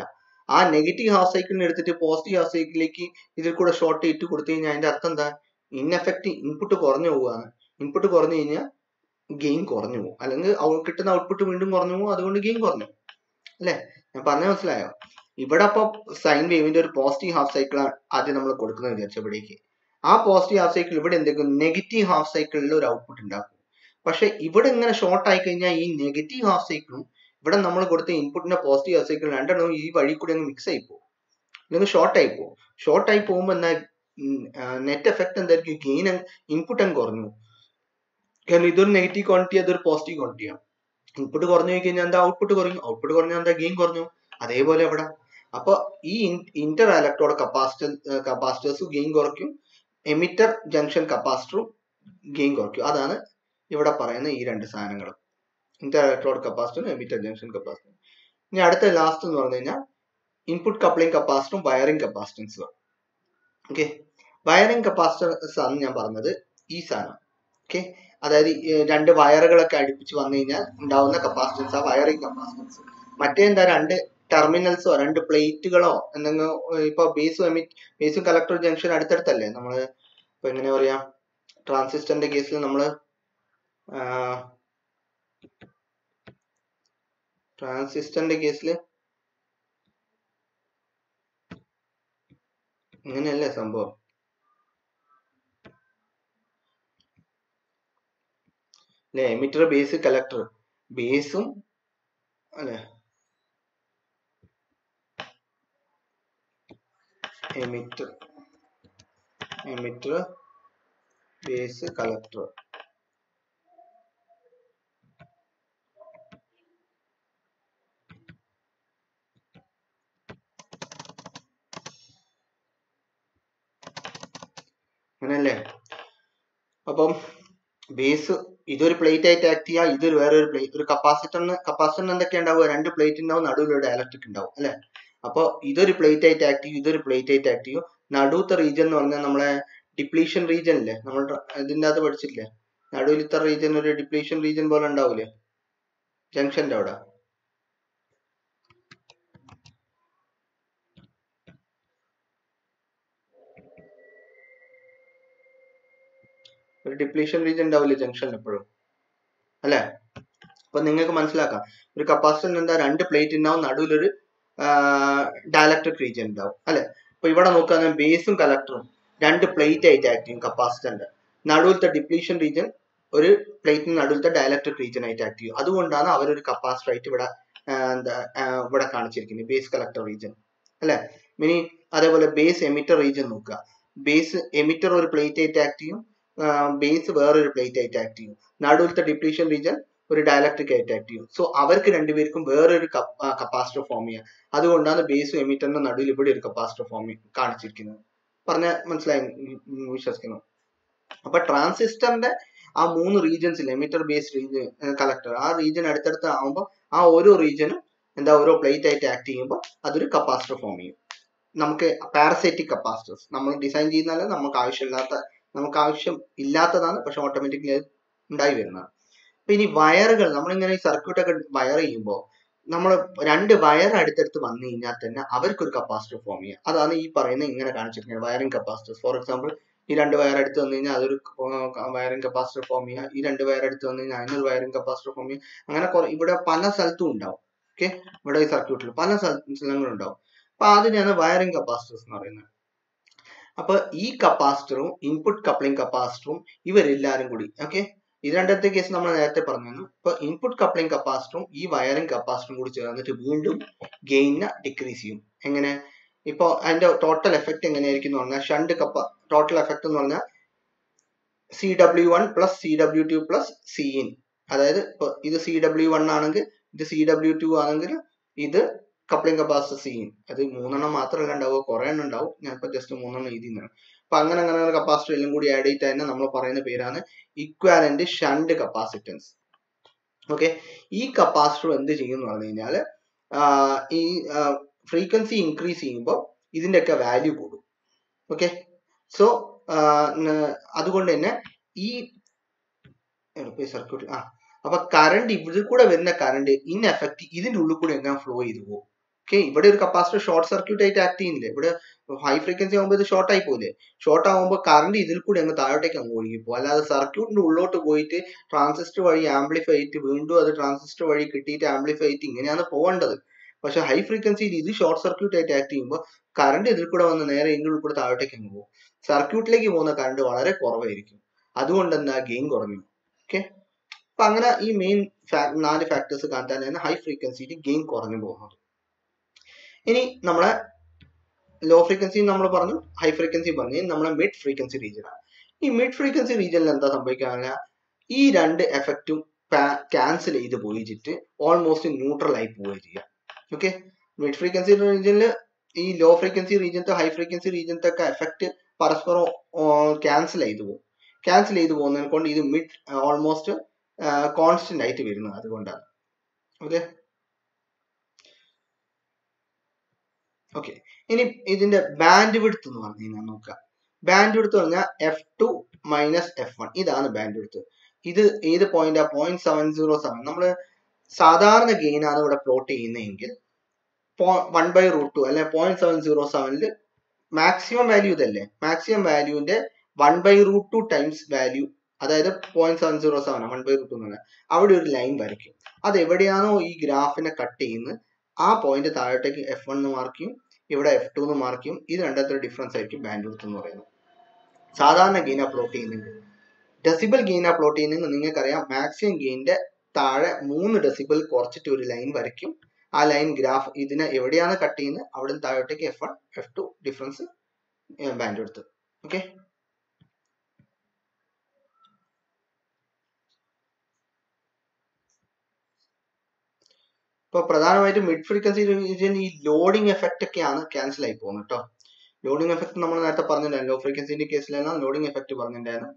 ആ നെഗറ്റീവ് ഹാഫ് സൈക്കിളിനെ എടുത്തിട്ട് പോസിറ്റീവ് ഹാഫ് സൈക്കിളിലേക്ക് ഇതിൽ കൂടെ ഷോർട്ട് ഇട്ട് കൊടുത്തു കഴിഞ്ഞാൽ അതിന്റെ അർത്ഥം എന്താ ഇൻഎഫക്റ്റ് ഇൻപുട്ട് കുറഞ്ഞു പോവുകയാണ് ഇൻപുട്ട് കുറഞ്ഞു കഴിഞ്ഞാൽ ഗെയിൻ കുറഞ്ഞു പോകും അല്ലെങ്കിൽ ഔ- കിട്ടുന്ന ഔട്ട്പുട്ട് വീണ്ടും കുറഞ്ഞു പോകും അതുകൊണ്ട് ഗെയിൻ കുറഞ്ഞു പോകും. അല്ലേ ഞാൻ പറഞ്ഞ മനസ്സിലായോ ഇവിടെ അപ്പൊ സൈൻ വേവിന്റെ ഒരു പോസിറ്റീവ് ഹാഫ് സൈക്കിളാണ് ആദ്യം നമ്മൾ കൊടുക്കുന്നത് വിചാരിച്ചു ഇവിടേക്ക് ആ പോസിറ്റീവ് ഹാഫ് സൈക്കിൾ ഇവിടെ എന്തെങ്കിലും നെഗറ്റീവ് ഹാഫ് സൈക്കിളിൽ ഒരു ഔട്ട്പുട്ട് ഉണ്ടാക്കും പക്ഷെ ഇവിടെ ഇങ്ങനെ ഷോർട്ട് ആയി കഴിഞ്ഞാൽ ഈ നെഗറ്റീവ് ഹാഫ് സൈക്കിളും ഇവിടെ നമ്മൾ കൊടുത്ത ഇൻപുട്ടിന്റെ പോസിറ്റീവ് ഹാഫ് സൈക്കിൾ രണ്ടെണ്ണവും ഈ വഴി കൂടി അങ്ങ് മിക്സ് ആയി പോകും അല്ലെങ്കിൽ ഷോർട്ട് ആയി പോകും ഷോർട്ട് ആയി പോകുമ്പോൾ എന്നാ നെറ്റ് എഫക്ട് എന്തായിരിക്കും ഗെയിൻ ഇൻപുട്ട് അങ്ങ് കുറഞ്ഞു കാരണം ഇതൊരു നെഗറ്റീവ് ക്വാണ്ടിറ്റി അതൊരു പോസിറ്റീവ് ക്വാണ്ടിറ്റിയാണ് ഇൻപുട്ട് കുറഞ്ഞു പോയി കഴിഞ്ഞാൽ എന്താ ഔട്ട്പുട്ട് കുറഞ്ഞു ഔട്ട്പുട്ട് കുറഞ്ഞാൽ എന്താ ഗെയിൻ കുറഞ്ഞു അതേപോലെ ഇവിടെ അപ്പൊ ഈ inter electrode capacitor capacitors gain കുറയ്ക്കും എമിറ്റർ ജംഗ്ഷൻ കപ്പാസിറ്ററും ഗെയിൻ കുറയ്ക്കും അതാണ് ഇവിടെ പറയുന്ന ഈ രണ്ട് സാധനങ്ങൾ ഇന്റർ ഇലക്ട്രോഡ് കപ്പാസിറ്ററും എമിറ്റർ ജംഗ്ഷൻ കപ്പാസിറ്ററും ഇനി അടുത്ത ലാസ്റ്റ് എന്ന് പറഞ്ഞു കഴിഞ്ഞാൽ ഇൻപുട്ട് കപ്ലിംഗ് കപ്പാസിറ്ററും വയറിംഗ് കപ്പാസിറ്റൻസും ഓക്കെ വയറിംഗ് കപ്പാസിറ്റൻസ് ആണ് ഞാൻ പറഞ്ഞത് ഈ സാധനം ഓക്കെ അതായത് ഈ, ഏർ, രണ്ട് വയറുകളൊക്കെ അടുപ്പിച്ച് വന്നു കഴിഞ്ഞാൽ ഉണ്ടാവുന്ന കപ്പാസിറ്റൻസ് ആ വയറിംഗ് കപ്പാസിറ്റൻസ് മറ്റേ എന്താ രണ്ട് ടെർമിനൽസോ രണ്ട് പ്ലേറ്റുകളോ എന്തെങ്കിലും ഏർ, ഇപ്പൊ ബേസും എമി ബേസും കളക്ടർ ജംഗ്ഷൻ അടുത്തടുത്തല്ലേ നമ്മള് ഇപ്പൊ എങ്ങനെ പറയാ ട്രാൻസിസ്റ്ററിന്റെ കേസിൽ നമ്മള് ട്രാൻസിസ്റ്ററിന്റെ കേസിൽ ഇങ്ങനെയല്ലേ സംഭവം അല്ലെ എമിറ്റർ ബേസ് കളക്ടർ ബേസും അല്ലെ എമിറ്റർ എമിറ്റർ ബേസ് കളക്ടർ അങ്ങനല്ലേ അപ്പം ബേസ് ഇതൊരു പ്ലേറ്റ് ആയിട്ട് ആക്ട് ചെയ്യുക ഇതൊരു വേറെ ഒരു പ്ലേറ്റ് ഒരു കപ്പാസിറ്ററിന് കപ്പാസിറ്ററിന് എന്തൊക്കെ ഉണ്ടാവുക രണ്ട് പ്ലേറ്റ് ഉണ്ടാവും നടുവിൽ ഒരു ഡയലക്ട്രിക് ഉണ്ടാവും അല്ലെ അപ്പൊ ഇതൊരു പ്ലേറ്റ് ആയിട്ട് ആക്ട് ചെയ്യും ഇതൊരു പ്ലേറ്റ് ആയിട്ട് ആക്ട് ചെയ്യും നടുവത്തെ റീജിയൻ എന്ന് പറഞ്ഞാൽ നമ്മളെ ഡിപ്ലീഷൻ റീജിയൻ ഇല്ലേ നമ്മൾ ഇതിന്റെ അകത്ത് പഠിച്ചില്ലേ നടുവിലത്തെ റീജിയൻ ഒരു ഡിപ്ലീഷൻ റീജിയൻ പോലെ ഉണ്ടാവൂലേ ജംഗ്ഷന്റെ അവിടെ ഒരു ഡിപ്ലീഷൻ റീജിയൻ ഉണ്ടാവില്ലേ ജംഗ്ഷനിൽ എപ്പോഴും അല്ലെ അപ്പൊ നിങ്ങൾക്ക് മനസ്സിലാക്കാം ഒരു കപ്പാസിറ്ററിന് എന്താ രണ്ട് പ്ലേറ്റ് ഉണ്ടാവും നടുവിലൊരു ഡയലക്ട്രിക് റീജിയൻ ഉണ്ടാവും അല്ലെ അപ്പൊ ഇവിടെ നോക്കുകയാണെങ്കിൽ ബേസും കലക്ടറും രണ്ട് പ്ലേറ്റ് ആയിട്ട് ആക്ട് ചെയ്യും കപ്പാസിറ്ററിന്റെ നടുവിലത്തെ ഡിപ്ലീഷൻ റീജിയൻ ഒരു പ്ലേറ്റിന് നടുവിലത്തെ ഡയലക്ട്രിക് റീജിയൻ ആയിട്ട് ആക്ട് ചെയ്യും അതുകൊണ്ടാണ് അവരൊരു കപ്പാസിറ്റർ ആയിട്ട് ഇവിടെ ആ, എന്താ ആ, ഇവിടെ കാണിച്ചിരിക്കുന്നത് ബേസ് കളക്ടർ റീജിയൻ അല്ലെ ഇനി അതേപോലെ ബേസ് എമിറ്റർ റീജിയൻ നോക്കുക ബേസ് എമിറ്റർ ഒരു പ്ലേറ്റ് ആയിട്ട് ആക്ട് ചെയ്യും ബേസ് വേറൊരു പ്ലേറ്റ് ആയിട്ട് ആക്ട് ചെയ്യും നടുവിലത്തെ ഡിപ്ലീഷൻ റീജിയൻ ഒരു ഡയലക്ട്രിക് ആയിട്ട് ആക്ട് ചെയ്യും സോ അവർക്ക് രണ്ടുപേർക്കും വേറൊരു കപ്പാസിറ്റർ ഫോം ചെയ്യാം അതുകൊണ്ടാണ് ബേസും എമിറ്ററിന്റെ നടുവിൽ ഇവിടെ ഒരു കപ്പാസിറ്റർ ഫോം കാണിച്ചിരിക്കുന്നത് പറഞ്ഞ മനസ്സിലായി ഉം, ഉം, വിശ്വസിക്കുന്നു അപ്പൊ ട്രാൻസിസ്റ്ററിന്റെ ആ മൂന്ന് റീജിയൻസിൽ എമിറ്റർ ബേസ് റീജിയൻ കളക്ടർ ആ റീജിയൻ അടുത്തടുത്ത് ആവുമ്പോൾ ആ ഓരോ റീജിയനും എന്താ ഓരോ പ്ലേറ്റ് ആയിട്ട് ആക്ട് ചെയ്യുമ്പോൾ അതൊരു കപ്പാസിറ്റർ ഫോം ചെയ്യും നമുക്ക് പാരസൈറ്റിക് കപ്പാസിറ്റേഴ്സ് നമ്മൾ ഡിസൈൻ ചെയ്യുന്നാല് നമുക്ക് ആവശ്യമില്ലാത്ത നമുക്ക് ആവശ്യം ഇല്ലാത്തതാണ് പക്ഷെ ഓട്ടോമാറ്റിക്കലി അത് ഉണ്ടായി വരുന്നതാണ് അപ്പൊ ഇനി വയറുകൾ നമ്മളിങ്ങനെ ഈ സർക്യൂട്ട് ഒക്കെ വയർ ചെയ്യുമ്പോൾ നമ്മൾ രണ്ട് വയർ അടുത്തടുത്ത് വന്നു കഴിഞ്ഞാൽ തന്നെ അവർക്കൊരു കപ്പാസിറ്റർ ഫോം ചെയ്യാം അതാണ് ഈ പറയുന്ന ഇങ്ങനെ കാണിച്ചിരിക്കുന്നത് വയറിംഗ് കപ്പാസിറ്റേഴ്സ് ഫോർ എക്സാമ്പിൾ ഈ രണ്ട് വയർ അടുത്ത് വന്നു കഴിഞ്ഞാൽ അതൊരു വയറിംഗ് കപ്പാസിറ്റർ ഫോം ചെയ്യുക ഈ രണ്ട് വയർ അടുത്ത് വന്നു കഴിഞ്ഞാൽ അതിനൊരു വയറിംഗ് കപ്പാസിറ്റർ ഫോം ചെയ്യുക അങ്ങനെ കുറെ ഇവിടെ പല സ്ഥലത്തും ഉണ്ടാവും ഓക്കെ ഇവിടെ ഈ സർക്യൂട്ടിൽ പല സ്ഥലങ്ങളും ഉണ്ടാവും അപ്പൊ അതിനെയാണ് വയറിംഗ് കപ്പാസിറ്റേഴ്സ് എന്ന് പറയുന്നത് അപ്പൊ ഈ കപ്പാസിറ്ററും ഇൻപുട്ട് കപ്ലിംഗ് കപ്പാസിറ്ററും ഇവരെല്ലാരും കൂടി ഓക്കെ ഇത് രണ്ടത്തെ കേസ് നമ്മൾ നേരത്തെ പറഞ്ഞു ഇപ്പൊ ഇൻപുട്ട് കപ്ലിംഗ് കപ്പാസിറ്ററും ഈ വയറിംഗ് കപ്പാസിറ്ററും കൂടി ചേർന്നിട്ട് വീണ്ടും ഗെയിനെ ഡിക്രീസ് ചെയ്യും എങ്ങനെ ഇപ്പൊ അതിന്റെ ടോട്ടൽ എഫക്ട് എങ്ങനെയായിരിക്കും എന്ന് പറഞ്ഞാൽ ഷണ്ട് കപ്പ ടോട്ടൽ എഫക്ട് എന്ന് പറഞ്ഞാൽ C W one plus C W two plus C in അതായത് ഇപ്പൊ ഇത് സി ഡബ്ല്യു വൺ ആണെങ്കിൽ ഇത് സി ഡബ്ല്യു ടു ആണെങ്കിൽ ഇത് കപ്ലിംഗ് കപ്പാസിറ്റർ സി ഇൻ അത് മൂന്നെണ്ണം മാത്രമല്ല ഉണ്ടാവുക കുറെ എണ്ണം ഉണ്ടാവും ഞാൻ ഇപ്പൊ ജസ്റ്റ് മൂന്നെണ്ണം എഴുതിയാണ് അപ്പൊ അങ്ങനെ അങ്ങനെ കപ്പാസിറ്റർ എല്ലാം കൂടി ആഡ് ചെയ്തിട്ട് തന്നെ നമ്മൾ പറയുന്ന പേരാണ് ഇക്വാലന്റ് ഷണ്ട് കപ്പാസിറ്റൻസ് ഓക്കെ ഈ കപ്പാസിറ്റർ എന്ത് ചെയ്യും എന്ന് പറഞ്ഞു കഴിഞ്ഞാൽ ഈ ഫ്രീക്വൻസി ഇൻക്രീസ് ചെയ്യുമ്പോൾ ഇതിന്റെയൊക്കെ വാല്യൂ കൂടും ഓക്കെ സോ അതുകൊണ്ട് തന്നെ ഈ സർക്യൂട്ട് ആ അപ്പൊ കറണ്ട് ഇതിൽ കൂടെ വരുന്ന കറണ്ട് ഇൻ എഫക്റ്റ് ഇതിന്റെ ഉള്ളിൽ കൂടെ എങ്ങനെ ഫ്ലോ ചെയ്തു പോകും ഓക്കെ ഇവിടെ ഒരു കപ്പാസിറ്റർ ഷോർട്ട് സർക്യൂട്ട് ആയിട്ട് ആക്ട് ചെയ്യുന്നില്ല ഇവിടെ ഹൈ ഫ്രീക്വൻസി ആകുമ്പോൾ ഇത് ഷോർട്ട് ആയി പോലെ ഷോർട്ട് ആകുമ്പോൾ കറണ്ട് ഇതിൽ കൂടി അങ്ങ് താഴോട്ടേക്ക് അങ്ങ് ഒഴുകി പോകും അല്ലാതെ സർക്യൂട്ടിന്റെ ഉള്ളോട്ട് പോയിട്ട് ട്രാൻസിസ്റ്റർ വഴി ആംപ്ലിഫൈ ആയിട്ട് വീണ്ടും അത് ട്രാൻസിസ്റ്റർ വഴി കിട്ടിയിട്ട് ആംപ്ലിഫൈ ആയിട്ട് ഇങ്ങനെയാണ് പോകേണ്ടത് പക്ഷെ ഹൈ ഫ്രീക്വൻസിയിൽ ഇത് ഷോർട്ട് സർക്യൂട്ട് ആയിട്ട് ആക്ട് ചെയ്യുമ്പോൾ കറണ്ട് ഇതിൽ കൂടെ വന്ന് നേരെ ഇതിൻ്റെ ഉള്ളിൽ കൂടെ താഴോട്ടേക്ക് അങ്ങ് പോകും സർക്യൂട്ടിലേക്ക് പോകുന്ന കറണ്ട് വളരെ കുറവായിരിക്കും അതുകൊണ്ട് എന്താ ഗെയിൻ കുറഞ്ഞു ഓക്കെ അപ്പൊ അങ്ങനെ ഈ മെയിൻ നാല് ഫാക്ടേഴ്സ് കാണിച്ചാലാണ് ഹൈ ഫ്രീക്വൻസിയിൽ ഗെയിൻ കുറഞ്ഞു പോകുന്നത് ഇനി നമ്മളെ ലോ ഫ്രീക്വൻസി നമ്മൾ പറഞ്ഞു ഹൈ ഫ്രീക്വൻസി പറഞ്ഞു ഇനി നമ്മളെ മിഡ് ഫ്രീക്വൻസി റീജിയൻ ആണ് ഈ മിഡ് ഫ്രീക്വൻസി റീജിയനിൽ എന്താ സംഭവിക്കുക ഈ രണ്ട് എഫക്റ്റും ക്യാൻസൽ ചെയ്ത് പോയിട്ട് ഓൾമോസ്റ്റ് ന്യൂട്രൽ ആയി പോവുക ചെയ്യുക ഓക്കെ മിഡ് ഫ്രീക്വൻസി റീജിയനിൽ ഈ ലോ ഫ്രീക്വൻസി റീജിയനത്തെ ഹൈ ഫ്രീക്വൻസി റീജിയനത്തെ ഒക്കെ എഫക്റ്റ് പരസ്പരം ക്യാൻസൽ ചെയ്തു പോകും ക്യാൻസൽ ചെയ്തു പോകുന്നതിനെ കൊണ്ട് ഇത് മിഡ് ഓൾമോസ്റ്റ് കോൺസ്റ്റന്റ് ആയിട്ട് വരുന്നത് അതുകൊണ്ടാണ് ഓക്കെ ഓക്കെ ഇനി ഇതിന്റെ ബാൻഡ് വിഡ്ത്ത് എന്ന് പറഞ്ഞു കഴിഞ്ഞാൽ നോക്കുക ബാൻഡ് വിഡ്ത്ത് പറഞ്ഞാൽ F two minus F one ഇതാണ് ബാൻഡ് വിഡ്ത്ത് ഇത് ഏത് പോയിന്റ് ആ പോയിന്റ് സെവൻ സീറോ സെവൻ നമ്മൾ സാധാരണ ഗെയിൻ ആണ് ഇവിടെ പ്ലോട്ട് ചെയ്യുന്നതെങ്കിൽ വൺ ബൈ റൂട്ട് ടു അല്ലെ പോയിന്റ് സെവൻ സീറോ സെവനിൽ മാക്സിമം വാല്യൂ ഇതല്ലേ മാക്സിമം വാല്യൂവിന്റെ one by root two times value അതായത് point seven zero seven one by root two എന്ന് അവിടെ ഒരു ലൈൻ വരയ്ക്കും അത് എവിടെയാണോ ഈ ഗ്രാഫിനെ കട്ട് ചെയ്യുന്നത് ആ പോയിന്റ് താഴോട്ടേക്ക് എഫ് വൺ എന്ന് മാർക്ക് ചെയ്യും ഇവിടെ എഫ് ടു എന്ന് മാർക്ക് ചെയ്യും ഇത് രണ്ടത്ര ഡിഫറൻസ് ആയിരിക്കും ബാൻഡ് വിഡ്ത്ത് എന്ന് പറയുന്നത് സാധാരണ ഗെയിൻ പ്ലോട്ട് ചെയ്യുന്നുണ്ട് ഡെസിബിൾ ഗെയിൻ പ്ലോട്ട് ചെയ്യുന്നെങ്കിൽ നിങ്ങൾക്കറിയാം മാക്സിമം ഗെയിൻ്റെ താഴെ മൂന്ന് ഡെസിബിൾ കുറച്ചിട്ട് ഒരു ലൈൻ വരയ്ക്കും ആ ലൈൻ ഗ്രാഫ് ഇതിനെ എവിടെയാണ് കട്ട് ചെയ്യുന്നത് അവിടെ നിന്ന് താഴോട്ടേക്ക് F one F two difference band എടുത്ത് ഓക്കെ ഇപ്പോൾ പ്രധാനമായിട്ടും മിഡ് ഫ്രീക്വൻസി റീജിയൻ ഈ ലോഡിംഗ് എഫക്റ്റ് ഒക്കെയാണ് ക്യാൻസൽ ആയി പോകുന്നത് കേട്ടോ ലോഡിംഗ് എഫക്ട് നമ്മൾ നേരത്തെ പറഞ്ഞിട്ടുണ്ടായിരുന്നു ലോ ഫ്രീക്വൻസിന്റെ കേസിലെല്ലാം ലോഡിംഗ് എഫക്ട് പറഞ്ഞിട്ടുണ്ടായിരുന്നു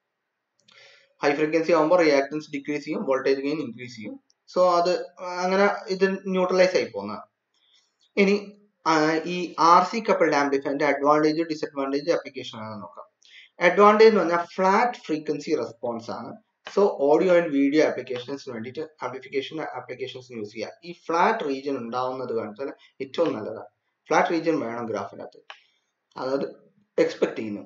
ഹൈ ഫ്രീക്വൻസി ആകുമ്പോൾ റിയാക്ടൻസ് ഡിക്രീസ് ചെയ്യും വോൾട്ടേജ് ഗെയിൻ ഇൻക്രീസ് ചെയ്യും സോ അത് അങ്ങനെ ഇത് ന്യൂട്രലൈസ് ആയി പോകുന്ന ഇനി ഈ ആർ സി കപ്പിൾഡ് ആംപ്ലിഫയറിന്റെ അഡ്വാൻറ്റേജ് ഡിസഡ്വാൻറ്റേജ് ആപ്ലിക്കേഷൻ ആണ് നോക്കാം അഡ്വാൻറ്റേജ് എന്ന് പറഞ്ഞാൽ ഫ്ലാറ്റ് ഫ്രീക്വൻസി റെസ്പോൺസ് ആണ് സോ ഓഡിയോ ആൻഡ് വീഡിയോ ആപ്ലിക്കേഷൻസിന് വേണ്ടിയിട്ട് ആംപ്ലിഫിക്കേഷൻ ആപ്ലിക്കേഷൻസ് യൂസ് ചെയ്യുക ഈ ഫ്ലാറ്റ് റീജിയൻ ഉണ്ടാവുന്നത് കാണിച്ചാൽ ഏറ്റവും നല്ലതാണ് ഫ്ലാറ്റ് റീജിയൻ വേണം ഗ്രാഫിനകത്ത് അതായത് എക്സ്പെക്ട് ചെയ്യുന്നു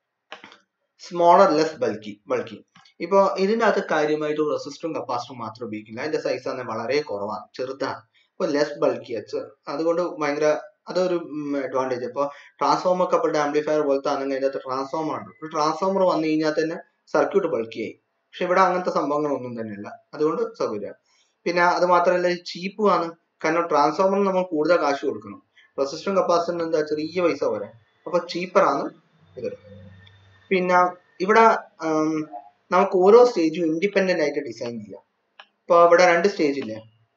സ്മോളർ ലെസ് ബൾക്കി ബൾക്കി ഇപ്പോൾ ഇതിൻ്റെ അകത്ത് കാര്യമായിട്ട് റെസിസ്റ്ററും കപ്പാസിറ്ററും മാത്രം ഉപയോഗിക്കില്ല അതിന്റെ സൈസ് തന്നെ വളരെ കുറവാണ് ചെറുതാണ് ഇപ്പോൾ ലെസ് ബൾക്കി അതുകൊണ്ട് ഭയങ്കര അതൊരു അഡ്വാൻറ്റേജ് ഇപ്പോൾ ട്രാൻസ്ഫോമർ കപ്പിളുടെ ആംപ്ലിഫയർ പോലത്തെ ആണെങ്കിൽ അതിൻ്റെ അകത്ത് ട്രാൻസ്ഫോമർ ഉണ്ട് ഒരു ട്രാൻസ്ഫോമർ വന്നു കഴിഞ്ഞാൽ തന്നെ സർക്യൂട്ട് ബൾക്കിയായി പക്ഷെ ഇവിടെ അങ്ങനത്തെ സംഭവങ്ങളൊന്നും തന്നെയില്ല അതുകൊണ്ട് സൗകര്യമാണ് പിന്നെ അത് മാത്രമല്ല ചീപ്പുമാണ് കാരണം ട്രാൻസ്ഫോമറിന് നമ്മൾ കൂടുതൽ കാശ് കൊടുക്കണം റെസിസ്റ്ററും കപ്പാസിറ്ററിന് എന്താ ചെറിയ പൈസ പോലെ അപ്പൊ ചീപ്പറാണ് ഇത് പിന്നെ ഇവിടെ നമുക്ക് ഓരോ സ്റ്റേജും ഇൻഡിപെൻഡന്റ് ആയിട്ട് ഡിസൈൻ ചെയ്യാം ഇപ്പൊ ഇവിടെ രണ്ട് സ്റ്റേജ് ഇല്ലേ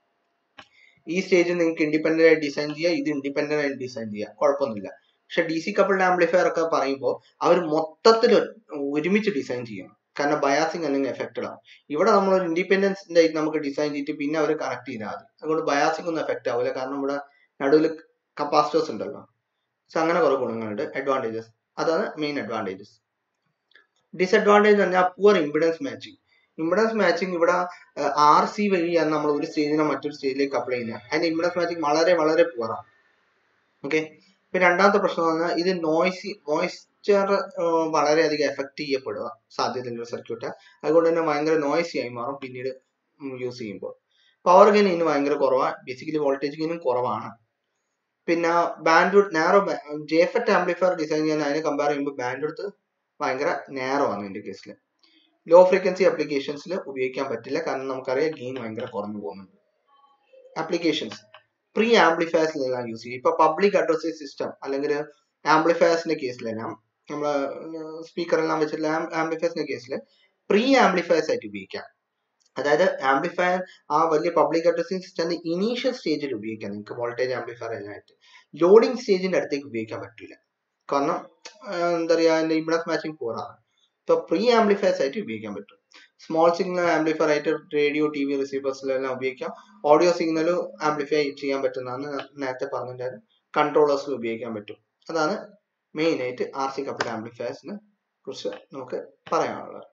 ഈ സ്റ്റേജ് നിങ്ങൾക്ക് ഇൻഡിപെൻഡന്റ് ആയിട്ട് ഡിസൈൻ ചെയ്യാം ഇത് ഇൻഡിപെൻഡന്റ് ആയിട്ട് ഡിസൈൻ ചെയ്യാം കുഴപ്പമൊന്നുമില്ല പക്ഷെ ഡി സി കപ്പിൾഡ് ആംപ്ലിഫയർ ഒക്കെ പറയുമ്പോൾ അവർ മൊത്തത്തിൽ ഒരുമിച്ച് ഡിസൈൻ ചെയ്യണം കാരണം ബയാസിങ് അല്ലെങ്കിൽ എഫക്റ്റഡ് ആവും ഇവിടെ നമ്മൾ ഒരു ഇൻഡിപെൻഡൻസ് ആയിട്ട് നമുക്ക് ഡിസൈൻ ചെയ്തിട്ട് പിന്നെ അവർ കണക്ട് ചെയ്താൽ മതി അതുകൊണ്ട് ബയാസിങ് ഒന്നും എഫക്റ്റ് ആവില്ല കാരണം ഇവിടെ നടുവിൽ കപ്പാസിറ്റേഴ്സ് ഉണ്ടല്ലോ സോ അങ്ങനെ കുറെ ഗുണങ്ങളുണ്ട് അഡ്വാൻറ്റേജസ് അതാണ് മെയിൻ അഡ്വാൻറ്റേജസ് ഡിസഡ്വാൻറ്റേജ് എന്ന് പറഞ്ഞാൽ poor impedance matching impedance matching ഇവിടെ ആർ സി വഴിയാണ് നമ്മൾ ഒരു സ്റ്റേജിനെ മറ്റൊരു സ്റ്റേജിലേക്ക് അപ്ലൈ ചെയ്യുന്നത് അതിന്റെ ഇമ്പിഡൻസ് മാച്ചിങ് വളരെ വളരെ പുവറാണ് ഓക്കെ പിന്നെ രണ്ടാമത്തെ പ്രശ്നം എന്ന് പറഞ്ഞാൽ ഇത് നോയ്സി മോയ്സ്ചർ വളരെയധികം എഫക്ട് ചെയ്യപ്പെടുക സാധ്യതയുള്ള സർക്യൂട്ട് അതുകൊണ്ട് തന്നെ ഭയങ്കര നോയ്സി ആയി മാറും പിന്നീട് യൂസ് ചെയ്യുമ്പോൾ പവർ ഗെയിൻ ഇതിന് ഭയങ്കര കുറവാണ് ബേസിക്കലി വോൾട്ടേജ് ഗെയിനും കുറവാണ് പിന്നെ band narrow JFET amplifier design ചെയ്യാൻ അതിനെ കമ്പയർ ചെയ്യുമ്പോൾ ബാൻഡ് എടുത്ത് ഭയങ്കര നാരോ ആണ് ഇതിന്റെ കേസിൽ ലോ ഫ്രീക്വൻസി ആപ്ലിക്കേഷൻസിൽ ഉപയോഗിക്കാൻ പറ്റില്ല കാരണം നമുക്കറിയാം ഗെയിൻ ഭയങ്കര കുറഞ്ഞു പോകുന്നുണ്ട് ആപ്ലിക്കേഷൻസ് പ്രീ ആംപ്ലിഫയേഴ്സിലെല്ലാം യൂസ് ചെയ്യും ഇപ്പൊ പബ്ലിക് അഡ്രസ്സിംഗ് സിസ്റ്റം അല്ലെങ്കിൽ ആംപ്ലിഫയേഴ്സിന്റെ കേസിലെല്ലാം നമ്മൾ സ്പീക്കർ എല്ലാം വെച്ചിട്ടുള്ള ആംപ്ലിഫയേഴ്സിന്റെ കേസിൽ പ്രീ ആംപ്ലിഫയേഴ്സ് ആയിട്ട് ഉപയോഗിക്കാം അതായത് ആംപ്ലിഫയർ ആ വലിയ പബ്ലിക് അഡ്രസ്സിംഗ് സിസ്റ്റത്തിന്റെ ഇനീഷ്യൽ സ്റ്റേജിൽ ഉപയോഗിക്കാം നിങ്ങൾക്ക് വോൾട്ടേജ് ആംപ്ലിഫയർ അതിനായിട്ട് ലോഡിംഗ് സ്റ്റേജിന്റെ അടുത്തേക്ക് ഉപയോഗിക്കാൻ പറ്റില്ല കാരണം എന്താ പറയുക അതിന്റെ ഇംപ്ലസ് മാച്ചിങ് പോറാണ് ഇപ്പൊ പ്രീ ആംപ്ലിഫയേഴ്സ് ആയിട്ട് ഉപയോഗിക്കാൻ പറ്റും സ്മോൾ സിഗ്നൽ ആംപ്ലിഫയർ ആയിട്ട് റേഡിയോ ടി വി റിസീവേഴ്സിലെല്ലാം ഉപയോഗിക്കാം ഓഡിയോ സിഗ്നൽ ആംപ്ലിഫൈ ചെയ്യാൻ പറ്റുന്നതാണ് നേരത്തെ പറഞ്ഞിട്ടുണ്ടായിരുന്നു കൺട്രോളേഴ്സിൽ ഉപയോഗിക്കാൻ പറ്റും അതാണ് മെയിൻ ആയിട്ട് ആർ സി കപ്പിൾ ആംപ്ലിഫയേഴ്സിനെ കുറിച്ച് നമുക്ക് പറയാനുള്ളത്